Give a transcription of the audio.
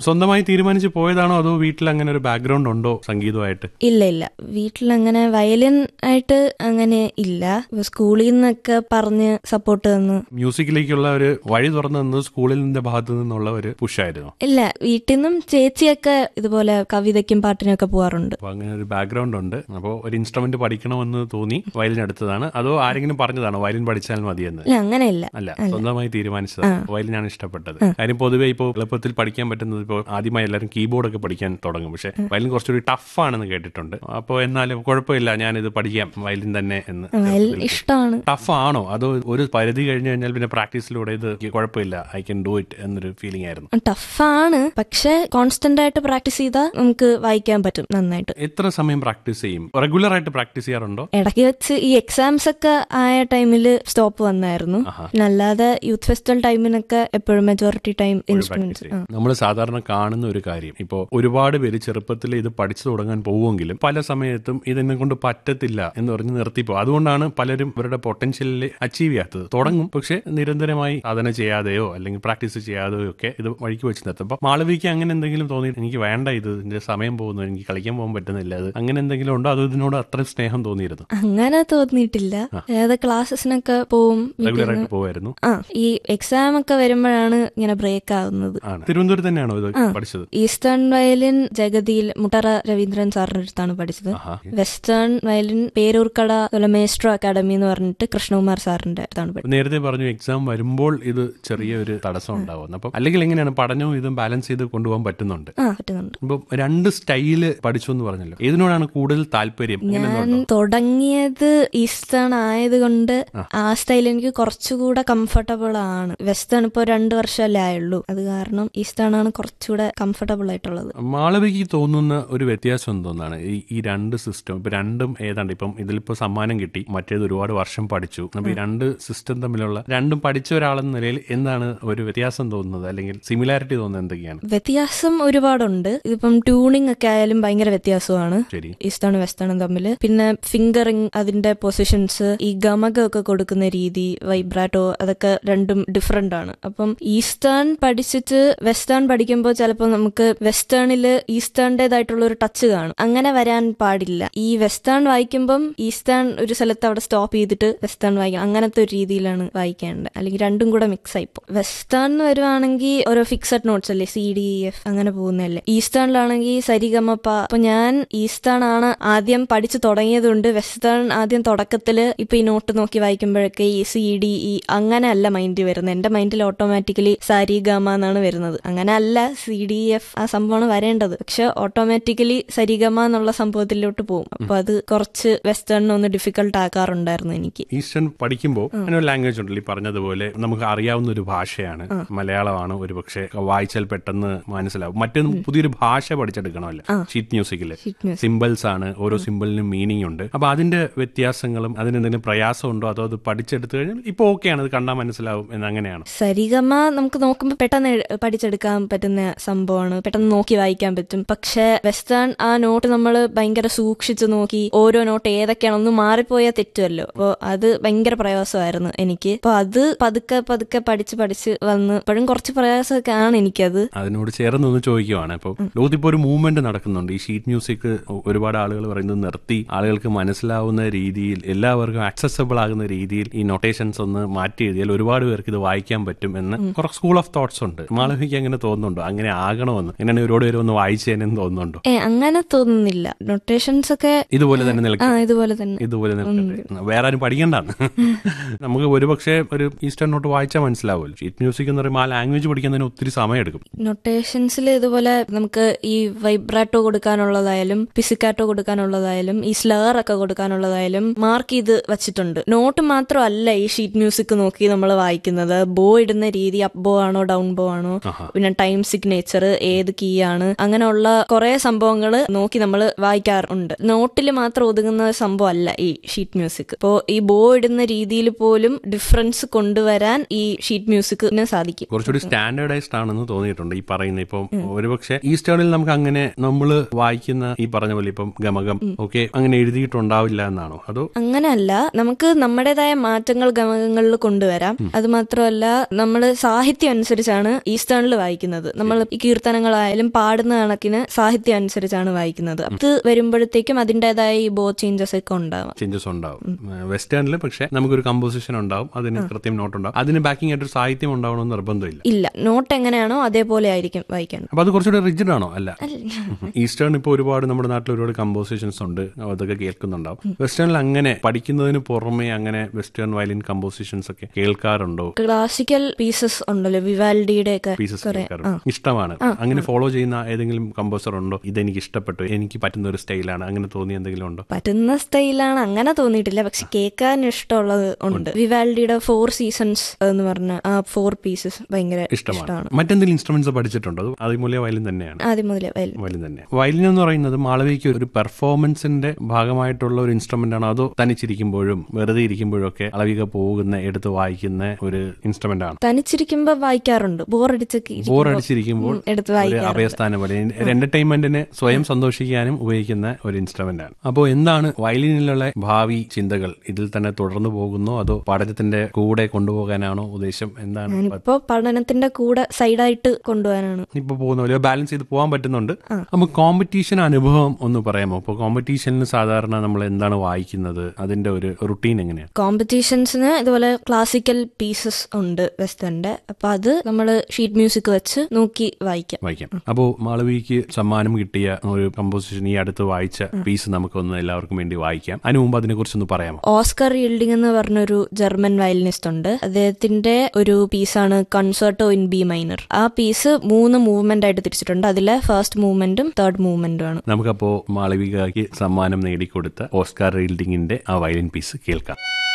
സ്വന്തമായി തീരുമാനിച്ച് പോയതാണോ അതോ വീട്ടിൽ അങ്ങനെ ഒരു ബാക്ക്ഗ്രൗണ്ട് ഉണ്ടോ സംഗീതമായിട്ട് ഇല്ല ഇല്ല വീട്ടിലങ്ങനെ വയലിൻ ആയിട്ട് അങ്ങനെ ഇല്ല സ്കൂളിൽ നിന്നൊക്കെ പറഞ്ഞ് സപ്പോർട്ട് തന്നു മ്യൂസിക്കിലേക്കുള്ള ഒരു വഴി തുറന്നു തന്നത് സ്കൂളിന്റെ ഭാഗത്തു നിന്നുള്ള ഒരു പുഷായിരുന്നു ഇല്ല വീട്ടിൽ നിന്നും ചേച്ചിയൊക്കെ ഇതുപോലെ കവിതയ്ക്കും പാട്ടിനും ഒക്കെ പോവാറുണ്ട് അപ്പൊ അങ്ങനെ ഒരു ബാക്ക്ഗ്രൗണ്ട് ഉണ്ട് അപ്പോൾ ഒരു ഇൻസ്ട്രുമെന്റ് പഠിക്കണമെന്ന് തോന്നി വയലിൻ എടുത്തതാണ് അതോ ആരെങ്കിലും പറഞ്ഞതാണോ വയലിൻ പഠിച്ചാൽ മതിയെന്ന് ഇല്ല അങ്ങനെയില്ല അല്ല സ്വന്തമായി തീരുമാനിച്ചതാണ് വയലിനാണ് ഇഷ്ടപ്പെട്ടത് കാര്യം പൊതുവെ ഇപ്പോൾ എളുപ്പത്തിൽ പഠിക്കാൻ പറ്റുന്നത് ഇപ്പോൾ ആദ്യമായി എല്ലാവരും കീബോർഡ് ഒക്കെ പഠിക്കാൻ തുടങ്ങും പക്ഷെ വയലിൻ കുറച്ചുകൂടി ടഫ് ആണെന്ന് കേട്ടിട്ടുണ്ട് അപ്പോൾ എന്നാലും കുഴപ്പമില്ല ഞാനിത് പഠിക്കാം വയലിൻ തന്നെ എന്ന് വയലിൻ ഇഷ്ടമാണ് ടഫ് ആണോ അതോ ഒരു പരിധി കഴിഞ്ഞു കഴിഞ്ഞാൽ പിന്നെ പ്രാക്ടീസിലൂടെ ഇത് കുഴപ്പമില്ല ഐ കൻ ഡു ഇറ്റ് എന്നൊരു ഫീലിംഗ് ആയിരുന്നു ടഫാണ് പക്ഷെ കോൺസ്റ്റന്റ് ആയിട്ട് പ്രാക്ടീസ് ചെയ്താൽ നമുക്ക് വായിക്കാൻ പറ്റും നന്നായിട്ട് എത്ര സമയം പ്രാക്ടീസ് ചെയ്യും റെഗുലർ ആയിട്ട് പ്രാക്ടീസ് ചെയ്യാറുണ്ടോ ഇടയ്ക്ക് വെച്ച് ഈ എക്സാംസ് ഒക്കെ ആയ ടൈമിൽ സ്റ്റോപ്പ് വന്നായിരുന്നു പിന്നെ അല്ലാതെ യൂത്ത് ഫെസ്റ്റിവൽ ടൈമിനൊക്കെ എപ്പോഴും മെജോറിറ്റി ടൈം ഇൻസ്ട്രുമെന്റ്സ് നമ്മൾ സാധാരണ കാണുന്ന ഒരു കാര്യം ഇപ്പോൾ ഒരുപാട് പേര് ചെറുപ്പത്തിൽ ഇത് പഠിച്ചു തുടങ്ങാൻ പോവുമെങ്കിലും പല സമയത്തും ഇതെന്നെ കൊണ്ട് പറ്റത്തില്ല എന്ന് പറഞ്ഞ് നിർത്തിപ്പോ അതുകൊണ്ടാണ് പലരും ഇവരുടെ പൊട്ടൻഷ്യലിൽ അച്ചീവ് ചെയ്യാത്തത് തുടങ്ങും പക്ഷെ നിരന്തരമായി സാധന ചെയ്യാതെയോ അല്ലെങ്കിൽ പ്രാക്ടീസ് ചെയ്യാതെയോ ഒക്കെ ഇത് വഴിക്ക് വെച്ച് നിർത്തും അപ്പൊ മാളവിക്ക് അങ്ങനെ എന്തെങ്കിലും തോന്നി എനിക്ക് വേണ്ട ഇത് ഇതിന്റെ സമയം പോകുന്നു എനിക്ക് കളിക്കാൻ പോകാൻ പറ്റുന്നില്ല അത് അങ്ങനെ എന്തെങ്കിലും ഉണ്ടോ അതോ ഇതിനോട് അത്ര സ്നേഹം തോന്നിയിരുന്നു അങ്ങനെ തോന്നിയിട്ടില്ല ഏത് ക്ലാസ്സസിനൊക്കെ പോവും റെഗുലർ ആയിട്ട് പോവായിരുന്നു ആ ഈ എക്സാം ഒക്കെ വരുമ്പോഴാണ് ഇങ്ങനെ ബ്രേക്ക് ആവുന്നത് ആണ് തിരുവനന്തപുരത്ത് തന്നെയാണോ ഇത് പഠിച്ചത് ഈസ്റ്റേൺ വയലിൻ ജഗതിയിൽ മുട്ടറ രവീന്ദ്രൻ സാറിന്റെ അടുത്താണ് പഠിച്ചത് ആഹാ. വെസ്റ്റേൺ വയലിൻ പേരൂർക്കട അതുപോലെ മേസ്ട്രോ അക്കാദമി എന്ന് പറഞ്ഞിട്ട് കൃഷ്ണകുമാർ സാറിന്റെ അടുത്താണ് പഠിച്ചത് നേരത്തെ പറഞ്ഞു എക്സാം വരുമ്പോൾ ഇത് ചെറിയൊരു തടസ്സം ഉണ്ടാവുന്നു അപ്പം അല്ലെങ്കിൽ എങ്ങനെയാണ് പഠനവും ഇതും ബാലൻസ് ചെയ്ത് കൊണ്ടുപോകാൻ പറ്റുന്നുണ്ട് ആ പറ്റുന്നുണ്ട് ഇപ്പം രണ്ട് സ്റ്റൈല് പഠിച്ചു എന്ന് പറഞ്ഞല്ലോ ഏതിനോടാണ് കൂടുതൽ താല്പര്യം അങ്ങനെ ഞാൻ എന്തുകൊണ്ടോ? തുടങ്ങിയത് ഈസ്റ്റേൺ ആയതുകൊണ്ട് ആ സ്റ്റൈൽ എനിക്ക് കുറച്ചുകൂടെ കംഫർട്ടബിൾ ആണ് വെസ്റ്റേൺ ഇപ്പോൾ രണ്ടു വർഷമല്ലേ ആയുള്ളൂ അത് കാരണം ഈസ്റ്റേൺ ആണ് കുറച്ചുകൂടെ കംഫർട്ടബിൾ ആയിട്ടുള്ളത് മാളവിക്ക് തോന്നുന്ന ഒരു വ്യത്യാസം എന്തോന്നാണ് ഈ ഈ രണ്ട് സിസ്റ്റം ഇപ്പൊ രണ്ടും ഏതാണ്ട് ഇപ്പം ഇതിലിപ്പോ സമ്മാനം കിട്ടി മറ്റേത് ഒരുപാട് വർഷം പഠിച്ചു അപ്പൊ ഈ രണ്ട് സിസ്റ്റം തമ്മിലുള്ള രണ്ടും പഠിച്ച ഒരാളെന്ന നിലയിൽ എന്താണ് ഒരു വ്യത്യാസം തോന്നുന്നത് അല്ലെങ്കിൽ സിമിലാരിറ്റി തോന്നുന്നത് എന്തൊക്കെയാണ് വ്യത്യാസം ഒരുപാടുണ്ട് ഇതിപ്പം ട്യൂണിംഗ് ഒക്കെ ആയാലും ഭയങ്കര വ്യത്യാസമാണ് ശരി ഈസ്റ്റേണും വെസ്റ്റേണും തമ്മിൽ പിന്നെ ഫിംഗറിങ് അതിന്റെ പൊസിഷൻസ് ഈ ഗമകം ഒക്കെ കൊടുക്കുന്ന രീതി വൈബ്രാറ്റോ അതൊക്കെ രണ്ടും ഡിഫറെന്റ് ആണ് അപ്പം ഈസ്റ്റേൺ പഠിച്ചിട്ട് വെസ്റ്റേൺ പഠിക്കുമ്പോൾ ചിലപ്പോൾ നമുക്ക് വെസ്റ്റേണിൽ ഈസ്റ്റേണിൻ്റെതായിട്ടുള്ള ഒരു ടച്ച് കാണും അങ്ങനെ വരാൻ പാടില്ല ഈ വെസ്റ്റേൺ വായിക്കുമ്പം ഈസ്റ്റേൺ ഒരു സ്ഥലത്ത് അവിടെ സ്റ്റോപ്പ് ചെയ്തിട്ട് വെസ്റ്റേൺ വായിക്കണം അങ്ങനത്തെ ഒരു രീതിയിലാണ് വായിക്കേണ്ടത് അല്ലെങ്കിൽ രണ്ടും കൂടെ മിക്സ് ആയിപ്പോ വെസ്റ്റേൺ വരുവാണെങ്കിൽ ഓരോ ഫിക്സഡ് നോട്ട്സ് അല്ലേ സി ഡി എഫ് അങ്ങനെ പോകുന്നതല്ലേ ഈസ്റ്റേണിലാണെങ്കിൽ സരിഗമപ്പ അപ്പൊ ഞാൻ ഈസ്റ്റേൺ ആണ് ആദ്യം പഠിച്ചു തുടങ്ങിയതുകൊണ്ട് വെസ്റ്റേൺ ആദ്യം തുടക്കത്തില് ഇപ്പൊ ഈ നോട്ട് നോക്കി വായിക്കുമ്പോഴൊക്കെ ഈ സി ഡി ഇ അങ്ങനെ അല്ല മൈൻഡ് വരുന്നത് എന്റെ മൈൻഡിൽ ഓട്ടോമാറ്റിക്കലി സാരി ഗമ എന്നാണ് വരുന്നത് അങ്ങനെ അല്ല സി ഡി എഫ് ആ സംഭവമാണ് വരേണ്ടത് പക്ഷെ ഓട്ടോമാറ്റിക്കലി സരിഗമ എന്നുള്ള സംഭവത്തിലോട്ട് പോകും അപ്പൊ അത് കുറച്ച് വെസ്റ്റേണിന് ഒന്ന് ഡിഫിക്കൽട്ട് ആക്കാറുണ്ടായിരുന്നു എനിക്ക് ഈസ്റ്റേൺ പഠിക്കുമ്പോൾ അങ്ങനെ ഒരു ലാംഗ്വേജ് ഉണ്ടല്ലോ ഈ പറഞ്ഞതുപോലെ നമുക്ക് അറിയാവുന്ന ഒരു ഭാഷയാണ് മലയാളമാണ് ഒരു പക്ഷേ വായിച്ചാൽ പെട്ടെന്ന് മനസ്സിലാവും മറ്റൊന്ന് പുതിയൊരു ഭാഷ പഠിച്ചെടുക്കണമല്ലോ ഷീറ്റ് മ്യൂസിക്കില് Sheet music. സിമ്പിൾസ് ആണ് ഓരോ സിമ്പിളിനും മീനിങ് ഉണ്ട് അപ്പൊ അതിന്റെ വ്യത്യാസങ്ങളും അതിന് എന്തെങ്കിലും പ്രയാസം ഉണ്ടോ അതോ അത് പഠിച്ചെടുത്തു കഴിഞ്ഞാൽ ഇപ്പൊ ഓക്കെയാണ് അത് കണ്ടാൽ മനസ്സിലാവും എന്നങ്ങനെയാണ് സരിഗമ നമുക്ക് നോക്കുമ്പോൾ പെട്ടെന്ന് എഴ്- പഠിച്ചെടുക്കാൻ പറ്റുന്ന സംഭവമാണ് പെട്ടെന്ന് നോക്കി വായിക്കാൻ പറ്റും പക്ഷെ വെസ്റ്റേൺ ആ നോട്ട് നമ്മൾ ഭയങ്കര സൂക്ഷിച്ചു നോക്കി ഓരോ നോട്ട് ഏതൊക്കെയാണ് ഒന്ന് മാറിപ്പോയാൽ തെറ്റുമല്ലോ അപ്പോൾ അത് ഭയങ്കര പ്രയാസമായിരുന്നു എനിക്ക് അപ്പൊ അത് പതുക്കെ പതുക്കെ പഠിച്ച് പഠിച്ച് വന്ന് ഇപ്പോഴും കുറച്ച് പ്രയാസമൊക്കെ ആണ് എനിക്കത് അതിനോട് ചേർന്ന് ഒന്ന് ചോദിക്കുവാണ് ഇപ്പോൾ ലോകത്തിപ്പോ ഒരു മൂവ്മെന്റ് നടക്കുന്നുണ്ട് ഈ ഷീറ്റ് മ്യൂസിക് ഒരുപാട് ആളുകൾ പറയുന്നത് നിർത്തി ആളുകൾക്ക് മനസ്സിലാവുന്ന രീതിയിൽ എല്ലാവർക്കും ആക്സസബിൾ ആകുന്ന രീതിയിൽ ഈ നൊട്ടേഷൻസ് ഒന്ന് മാറ്റി എഴുതിയാൽ ഒരുപാട് പേർക്ക് ഇത് വായിക്കാൻ പറ്റും എന്ന് കുറച്ച് സ്കൂൾ ഓഫ് തോട്ട്സ് ഉണ്ട് മാളവിക്ക് അങ്ങനെ തോന്നുന്നുണ്ടോ അങ്ങനെ ആകണമെന്ന് അങ്ങനെ ഒരുപാട് പേര് ഒന്ന് വായിച്ചേനെന്ന് തോന്നുന്നുണ്ടോ ഏ അങ്ങനെ തോന്നുന്നില്ല നൊട്ടേഷൻസ് ഒക്കെ ഇതുപോലെ തന്നെ ആ നിൽക്കും ഇതുപോലെ തന്നെ ഇതുപോലെ നിൽക്കട്ടെ വേറെ ആരും പഠിക്കണ്ടാണ് നമുക്ക് ഒരുപക്ഷെ ഒരു ഈസ്റ്റേൺ നോട്ട് വായിച്ചാൽ മനസ്സിലാവുമല്ലോ ഷീറ്റ് മ്യൂസിക് എന്ന് പറയുമ്പോൾ ആ ലാംഗ്വേജ് പഠിക്കുന്നതിന് ഒത്തിരി സമയം എടുക്കും നൊട്ടേഷൻസിൽ ഇതുപോലെ നമുക്ക് ഈ വൈബ്രാറ്റോ കൊടുക്കാനുള്ളതായാലും പിസിക്കാറ്റോ കൊടുക്കാനുള്ളതായാലും ഈ സ്ലർ ഒക്കെ കൊടുക്കാനുള്ളതായാലും മാർക്ക് ചെയ്ത് വെച്ചിട്ടുണ്ട് നോട്ട് മാത്രമല്ല ഈ ഷീറ്റ് മ്യൂസിക് നോക്കി നമ്മൾ വായിക്കുന്നത് ബോ ഇടുന്ന രീതി അപ്പ് ബോ ആണോ ഡൗൺ ബോ ആണോ പിന്നെ ടൈം സിഗ്നേച്ചർ ഏത് കീ ആണ് അങ്ങനെയുള്ള കുറെ സംഭവങ്ങൾ നോക്കി നമ്മൾ വായിക്കാറുണ്ട് നോട്ടിൽ മാത്രം ഒതുങ്ങുന്ന സംഭവം അല്ല ഈ ഷീറ്റ് മ്യൂസിക് ഇപ്പോ ഈ ബോ ഇടുന്ന രീതിയിൽ പോലും ഡിഫറൻസ് കൊണ്ടുവരാൻ ഈ ഷീറ്റ് മ്യൂസിക്കിന് സാധിക്കും കുറച്ചുകൂടി സ്റ്റാൻഡേർഡൈസ്ഡ് ആണെന്ന് തോന്നിയിട്ടുണ്ട് ഈ പറയുന്ന ഇപ്പം ഒരുപക്ഷെ ഈസ്റ്റേണിൽ നമുക്ക് അങ്ങനെ നമ്മൾ വായിക്കുന്ന ഈ പറഞ്ഞ പോലെ ഇപ്പം ഗമകം ഒക്കെ അങ്ങനെ എഴുതിയിട്ടുണ്ടാവില്ല എന്നാണോ അതോ അങ്ങനെയല്ല നമുക്ക് നമ്മുടേതായ മാറ്റങ്ങൾ ഗമകങ്ങളിൽ കൊണ്ടുവരാം അത് മാത്രമല്ല നമ്മൾ സാഹിത്യം അനുസരിച്ചാണ് ഈസ്റ്റേണിൽ വായിക്കുന്നത് നമ്മൾ നമ്മൾ ഈ കീർത്തനങ്ങളായാലും പാടുന്ന കണക്കിന് സാഹിത്യം അനുസരിച്ചാണ് വായിക്കുന്നത് അത് വരുമ്പോഴത്തേക്കും അതിൻ്റെതായ ഈ ബോ ചേഞ്ചസ് ഒക്കെ ഉണ്ടാവാം ചേഞ്ചസ് ഉണ്ടാവും വെസ്റ്റേണിൽ പക്ഷെ നമുക്കൊരു കമ്പോസിഷൻ ഉണ്ടാവും അതിന് കൃത്യം നോട്ട് ഉണ്ടാവും അതിന് ബാക്കിംഗ് ആയിട്ട് ഒരു സാഹിത്യം ഉണ്ടാവണമെന്ന് നിർബന്ധമില്ല ഇല്ല നോട്ട് എങ്ങനെയാണോ അതേപോലെ ആയിരിക്കും വായിക്കേണ്ടത് അപ്പൊ അത് കുറച്ചുകൂടെ റിജിഡ് ആണോ അല്ല ഈസ്റ്റേൺ ഇപ്പോൾ ഒരുപാട് നമ്മുടെ നാട്ടിൽ ഒരുപാട് കമ്പോസിഷൻസ് ഉണ്ട് അതൊക്കെ കേൾക്കുന്നുണ്ടാവും വെസ്റ്റേണിൽ അങ്ങനെ പഠിക്കുന്നതിന് പുറമെ അങ്ങനെ വെസ്റ്റേൺ വയലിൻ കമ്പോസിഷൻസ് ഒക്കെ കേൾക്കാറുണ്ടോ ക്ലാസിക്കൽ പീസസ് ഉണ്ടല്ലോ വിവാൽഡിയുടെ ഒക്കെ പീസസ് കേൾക്കാറുണ്ട് ഇഷ്ടമാണ് അങ്ങനെ ഫോളോ ചെയ്യുന്ന ഏതെങ്കിലും കമ്പോസർ ഉണ്ടോ ഇതെനിക്ക് ഇഷ്ടപ്പെട്ടു എനിക്ക് പറ്റുന്ന ഒരു സ്റ്റൈലാണ് അങ്ങനെ തോന്നിയ എന്തെങ്കിലും ഉണ്ടോ പറ്റുന്ന സ്റ്റൈലാണ് അങ്ങനെ തോന്നിയിട്ടില്ല പക്ഷെ കേൾക്കാൻ ഇഷ്ടമുള്ളത് ഉണ്ട് വിവാൽഡിയുടെ ഫോർ സീസൺസ് എന്ന് പറഞ്ഞ ആ ഫോർ പീസസ് ഭയങ്കര ഇഷ്ടമാണ് ഇഷ്ടമാണ് മറ്റെന്തെങ്കിലും ഇൻസ്ട്രുമെന്റ്സ് പഠിച്ചിട്ടുണ്ടോ അത് അതുമൂല്യ വയലിൻ തന്നെയാണ് ആദ്യം മുതലേ വയലിൻ വയലിൻ തന്നെ വയലിൻ എന്ന് പറയുന്നത് മാളവിക്ക് ഒരു പെർഫോമൻസിന്റെ ഭാഗമായിട്ടുള്ള ഒരു ഇൻസ്ട്രുമെന്റ് ആണോ അതോ തനിച്ചിരിക്കുമ്പോഴും വെറുതെ ഇരിക്കുമ്പോഴും ഒക്കെ അളവിക പോകുന്ന എടുത്ത് വായിക്കുന്ന ഒരു ഇൻസ്ട്രുമെന്റ് ആണ് തനിച്ചിരിക്കുമ്പോ വായിക്കാറുണ്ട് ബോറടിച്ചൊക്കെ ബോർ അടിച്ചിരിക്കുമ്പോൾ എടുത്ത് ഒരു വായിക്കാറുണ്ട് അഭയസ്ഥാനം പോലെ എന്റർടൈൻമെന്റിന് സ്വയം സന്തോഷിക്കാനും ഉപയോഗിക്കുന്ന ഒരു ഇൻസ്ട്രുമെന്റ് ആണ് അപ്പോൾ എന്താണ് വയലിനിലുള്ള ഭാവി ചിന്തകൾ ഇതിൽ തന്നെ തുടർന്നു പോകുന്നോ അതോ പഠനത്തിന്റെ കൂടെ കൊണ്ടുപോകാനാണോ ഉദ്ദേശം എന്താണ് ഞാനിപ്പോ പഠനത്തിന്റെ കൂടെ സൈഡായിട്ട് കൊണ്ടുപോകാനാണ് ഇപ്പൊ പോകുന്ന പോലെ ബാലൻസ് ചെയ്ത് പോകാൻ പറ്റുന്നുണ്ട് അപ്പൊ കോമ്പറ്റീഷൻ അനുഭവം ഒന്ന് പറയാമോ ഇപ്പൊ കോമ്പറ്റീഷനിൽ സാധാരണ നമ്മൾ എന്താണ് വായിക്കുന്നത് അതിന്റെ ഒരു റുട്ടീൻ എങ്ങനെയാണ് കോമ്പറ്റീഷൻസിന് ഇതുപോലെ ക്ലാസിക്കൽ പീസസ് ഉണ്ട് വെസ്റ്റേണിന്റെ അപ്പൊ അത് നമ്മൾ ഷീറ്റ് മ്യൂസിക് വെച്ച് നോക്കി വായിക്കാം വായിക്കാം അപ്പോ മാളവിക്ക് സമ്മാനം കിട്ടിയ ഒരു കമ്പോസിഷൻ ഈ അടുത്ത് വായിച്ച പീസ് നമുക്കൊന്ന് എല്ലാവർക്കും വേണ്ടി വായിക്കാം അതിനു മുമ്പ് അതിനെ കുറിച്ചൊന്ന് പറയാമോ ഓസ്കർ ഈൽഡിംഗ് എന്ന് പറഞ്ഞൊരു ജർമ്മൻ വയലിനിസ്റ്റ് ഉണ്ട് അദ്ദേഹത്തിന്റെ ഒരു പീസാണ് കൺസേർട്ടോ ഇൻ ബി മൈനർ ആ പീസ് മൂന്ന് മൂവ്മെന്റ് ആയിട്ട് തിരിച്ചിട്ടുണ്ട് അതിലെ ഫസ്റ്റ് മൂവ്മെന്റും തേർഡ് മൂവ്മെന്റും ആണ് നമുക്കപ്പോ മാളവികയ്ക്ക് സമ്മാനം നേടിക്കൊടുത്ത ഓസ്കാർ റീൽഡിങ്ങിന്റെ ആ വയലിൻ പീസ് കേൾക്കാം